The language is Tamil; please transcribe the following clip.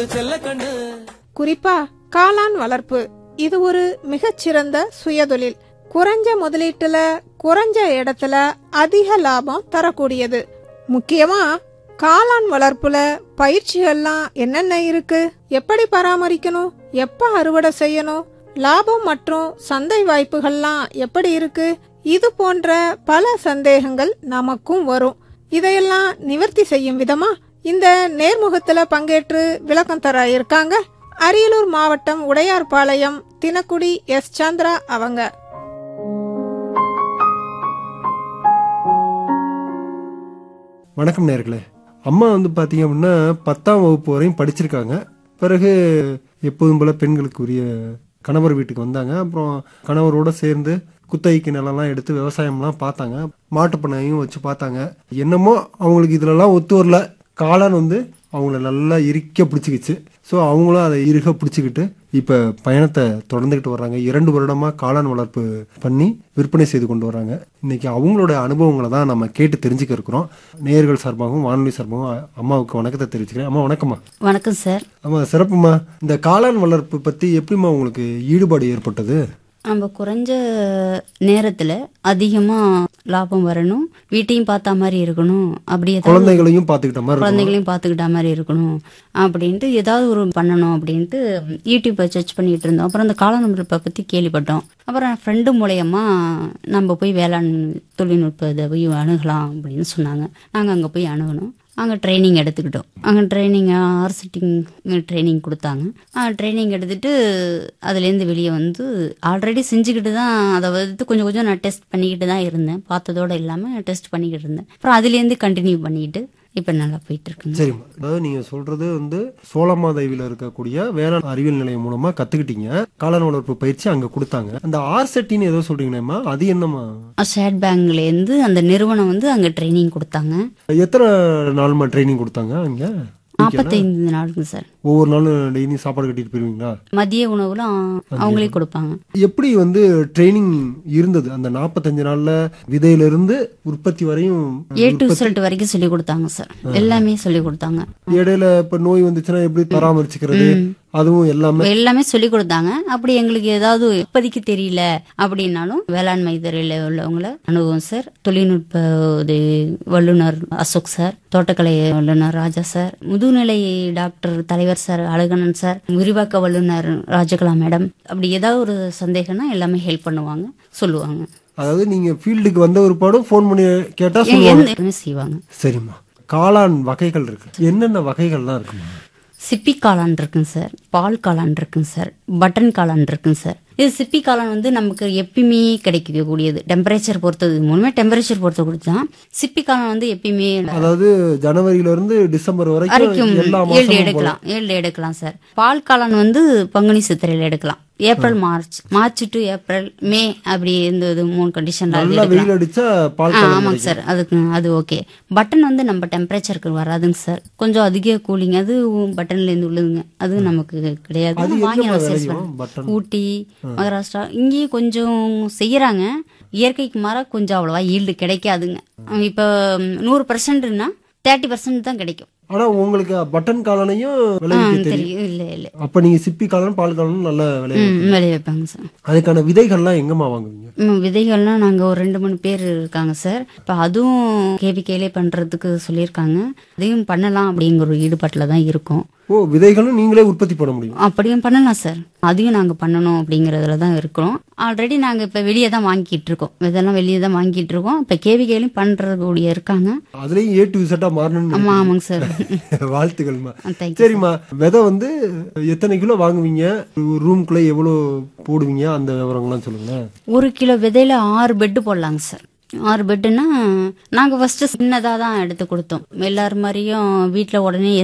செல்ல கண்ணு குறிப்பா காளான் வளர்ப்பு இது ஒரு மிகச்சிறந்த சுயதொழில் குறைஞ்ச முதலீட்டுல குறைஞ்ச இடத்துல அதிக லாபம் தரக்கூடியது முக்கியமா காளான் வளர்ப்புல பயிற்சிகள்லாம் என்னென்ன இருக்கு எப்படி பராமரிக்கணும் எப்ப அறுவடை செய்யணும் லாபம் மற்றும் சந்தை வாய்ப்புகள்லாம் எப்படி இருக்கு இது போன்ற பல சந்தேகங்கள் நமக்கும் வரும் இதையெல்லாம் நிவர்த்தி செய்யும் விதமா இந்த நேர்முகத்துல பங்கேற்று விளக்கம் தர இருக்காங்க அரியலூர் மாவட்டம் உடையார்பாளையம் தினக்குடி எஸ் சந்திரா அவங்க வணக்கம் நேர்களே அம்மா வந்து பார்த்தீங்க அப்படின்னா பத்தாம் வகுப்பு வரையும் படிச்சிருக்காங்க பிறகு எப்போதும் போல பெண்களுக்கு உரிய கணவர் வீட்டுக்கு வந்தாங்க அப்புறம் கணவரோட சேர்ந்து குத்தகைக்கு நிலம்லாம் எடுத்து விவசாயம்லாம் பார்த்தாங்க மாட்டுப் பண்ணையும் வச்சு பார்த்தாங்க என்னமோ அவங்களுக்கு இதுலலாம் ஒத்து வரல காளான் வந்து அவங்கள நல்லா இறுக்க பிடிச்சிக்கிச்சு ஸோ அவங்களும் அதை இறுக பிடிச்சிக்கிட்டு இப்போ பயணத்தை தொடர்ந்துக்கிட்டு வர்றாங்க இரண்டு வருடமா காளான் வளர்ப்பு பண்ணி விற்பனை செய்து கொண்டு வராங்க இன்னைக்கு அவங்களோட அனுபவங்களை தான் நம்ம கேட்டு தெரிஞ்சுக்க இருக்கிறோம் நேயர்கள் சார்பாகவும் வானொலி சார்பாகவும் அ- அம்மாவுக்கு வணக்கத்தை தெரிவிச்சுக்கிறேன் அம்மா வணக்கம்மா வணக்கம் சார் ஆமா சிறப்புமா இந்த காளான் வளர்ப்பு பத்தி எப்படிம்மா உங்களுக்கு ஈடுபாடு ஏற்பட்டது நம்ம குறைஞ்ச நேரத்தில் அதிகமாக லாபம் வரணும் வீட்டையும் பார்த்த மாதிரி இருக்கணும் அப்படி ஏதாவது குழந்தைகளையும் பார்த்துக்கிட்ட மாதிரி இருக்கும் குழந்தைகளையும் பார்த்துக்கிட்ட மாதிரி இருக்கணும் அப்படின்ட்டு ஏதாவது ஒரு பண்ணணும் அப்படின்ட்டு யூடியூப்பை சர்ச் பண்ணிட்டு இருந்தோம் அப்புறம் அந்த காலநுட்பத்தை பற்றி கேள்விப்பட்டோம் அப்புறம் ஃப்ரெண்டு மூலயமா நம்ம போய் வேளாண் தொழில்நுட்பத்தை போய் அணுகலாம் அப்படின்னு சொன்னாங்க நாங்கள் அங்கே போய் அணுகணும் அங்கே ட்ரைனிங் எடுத்துக்கிட்டோம் அங்கே ட்ரைனிங் ஆர்சிட்டிங் ட்ரைனிங் கொடுத்தாங்க ட்ரைனிங் எடுத்துட்டு அதுலேருந்து வெளியே வந்து ஆல்ரெடி செஞ்சுக்கிட்டு தான் அதை வந்து கொஞ்சம் கொஞ்சம் நான் டெஸ்ட் பண்ணிக்கிட்டு தான் இருந்தேன் பார்த்ததோடு இல்லாமல் டெஸ்ட் பண்ணிக்கிட்டு இருந்தேன் அப்புறம் அதுலேருந்து கண்டினியூ பண்ணிக்கிட்டு இப்போ நல்லா போயிட்டு இருக்குங்க சரிம்மா அதாவது நீங்க சொல்றது வந்து சோளமாதேவில இருக்கக்கூடிய வேளாண் அறிவியல் நிலையம் மூலமா கத்துக்கிட்டீங்க காளான் வளர்ப்பு பயிற்சி அங்க கொடுத்தாங்க அந்த ஆர்செட்டின்னு ஏதோ சொல்றீங்களேம்மா அது என்னம்மா ஸ்டேட் பேங்க்லேருந்து அந்த நிறுவனம் வந்து அங்கே ட்ரைனிங் கொடுத்தாங்க எத்தனை நாள்மா ட்ரைனிங் கொடுத்தாங்க அங்க நாற்பத்தைந்து நாளுங்க சார் ஒவ்வொரு நாளும் டெய்லி சாப்பாடு கட்டிட்டு போயிருவீங்களா மதிய உணவுல அவங்களே கொடுப்பாங்க எப்படி வந்து ட்ரைனிங் இருந்தது அந்த நாற்பத்தஞ்சு நாள்ல விதையில இருந்து உற்பத்தி வரையும் ஏ டு ரிசல்ட் வரைக்கும் சொல்லி கொடுத்தாங்க சார் எல்லாமே சொல்லி கொடுத்தாங்க இடையில இப்ப நோய் வந்துச்சுன்னா எப்படி பராமரிச்சுக்கிறது அதுவும் எல்லாமே எல்லாமே சொல்லி கொடுத்தாங்க அப்படி எங்களுக்கு ஏதாவது இப்போதைக்கு தெரியல அப்படின்னாலும் வேளாண்மை துறையில உள்ளவங்கள அனுபவம் சார் தொழில்நுட்ப உதவி வல்லுனர் அசோக் சார் தோட்டக்கலை வல்லுனர் ராஜா சார் முதுநிலை டாக்டர் தலைவர் சார் அழகனன் சார் விரிவாக்க வல்லுனர் ராஜகலா மேடம் அப்படி ஏதாவது ஒரு சந்தேகம்னா எல்லாமே ஹெல்ப் பண்ணுவாங்க சொல்லுவாங்க அதாவது நீங்க ஃபீல்டுக்கு வந்த ஒரு பாடம் ஃபோன் பண்ணி கேட்டா சொல்லுவாங்க எந்த செய்வாங்க சரிம்மா காளான் வகைகள் இருக்கு என்னென்ன வகைகள்லாம் இருக்குமா சிப்பி காளான் இருக்குங்க சார் பால் காளான் இருக்குங்க சார் பட்டன் காளான் இருக்குங்க சார் இது சிப்பி காளான் வந்து நமக்கு எப்பயுமே கிடைக்கக்கூடியது டெம்பரேச்சர் பொறுத்தது மூலமே டெம்பரேச்சர் பொறுத்த கொடுத்தான் சிப்பி காளான் வந்து எப்பயுமே அதாவது ஜனவரியில இருந்து டிசம்பர் வரைக்கும் வரைக்கும் எல்லா ஏழு மாசமும் எடுக்கலாம் ஏழு எடுக்கலாம் சார் பால் காளான் வந்து பங்குனி சித்திரையில எடுக்கலாம் April March March to April May அப்படி இந்த இது மூணு கண்டிஷன்ல அது நல்லா எடுக்கலாம் வெயில் அடிச்சா பால் ஆ, காளான் ஆமாங்க சார் அதுக்கு அது ஓகே பட்டன் வந்து நம்ம டெம்பரேச்சருக்கு வராதுங்க சார் கொஞ்சம் அதிக கூலிங் அது பட்டன்ல இருந்து உள்ளதுங்க அது நமக்கு கிடையாது அது வாங்கி எங்கம்மா நம்ம சேல்ஸ் விளையும் பண்ணலாம். பட்டன் ஊட்டி மகாராஷ்டிரா இங்கேயும் கொஞ்சம் செய்யறாங்க இயற்கைக்கு மாறா கொஞ்சம் அவ்வளவா ஈல்டு கிடைக்காதுங்க இப்போ நூறு பர்சன்ட்னா தேர்ட்டி பர்சன்ட் தான் கிடைக்கும் ஆனா உங்களுக்கு பட்டன் காளானையும் ஆ, விளைவிக்க தெரியும் தெரியும் இல்லை இல்லை அப்ப நீங்க சிப்பி காளான் பால் காளான் நல்ல விளைய ம் விளைய வைப்பாங்க சார் அதுக்கான விதைகள்லாம் எங்கம்மா வாங்குவீங்க ம், விதைகள்லாம் நாங்கள் ஒரு ரெண்டு மூணு பேர் இருக்காங்க சார் இப்போ அதுவும் கேவிகேலே பண்ணுறதுக்கு சொல்லியிருக்காங்க அதையும் பண்ணலாம் அப்படிங்கிற ஒரு ஈடுபாட்டில் தான் இருக்கோம் ஓ விதைகளும் நீங்களே உற்பத்தி பண்ண முடியும் அப்படியும் பண்ணலாம் சார் அதையும் நாங்கள் பண்ணணும் அப்படிங்கிறதுல தான் இருக்கிறோம் ஆல்ரெடி நாங்கள் இப்போ வெளியே தான் வாங்கிட்டு இருக்கோம் இதெல்லாம் வெளியே தான் வாங்கிட்டு இருக்கோம் இப்போ கேவிகேலையும் பண்ணுறக்கூடிய இருக்காங்க அதுலயும் ஏ டு விசட்டா மாறணும்னு ஆமாம் ஆமாங்க சார் வாழ்த்துக்கள்மா தேங்க்யூ சரிம்மா விதை வந்து எத்தனை கிலோ வாங்குவீங்க ஒரு ரூம்குள்ள எவ்வளவு போடுவீங்க அந்த விவரங்கள்லாம் சொல்லுங்களேன் ஒரு கிலோ விதையில ஆறு பெட்டு போடலாங்க சார் ஆறு பெட்டுன்னா நாங்கள் ஃபர்ஸ்ட் சின்னதாக தான் எடுத்து கொடுத்தோம் எல்லார் மாதிரியும் வீட்டில் உடனே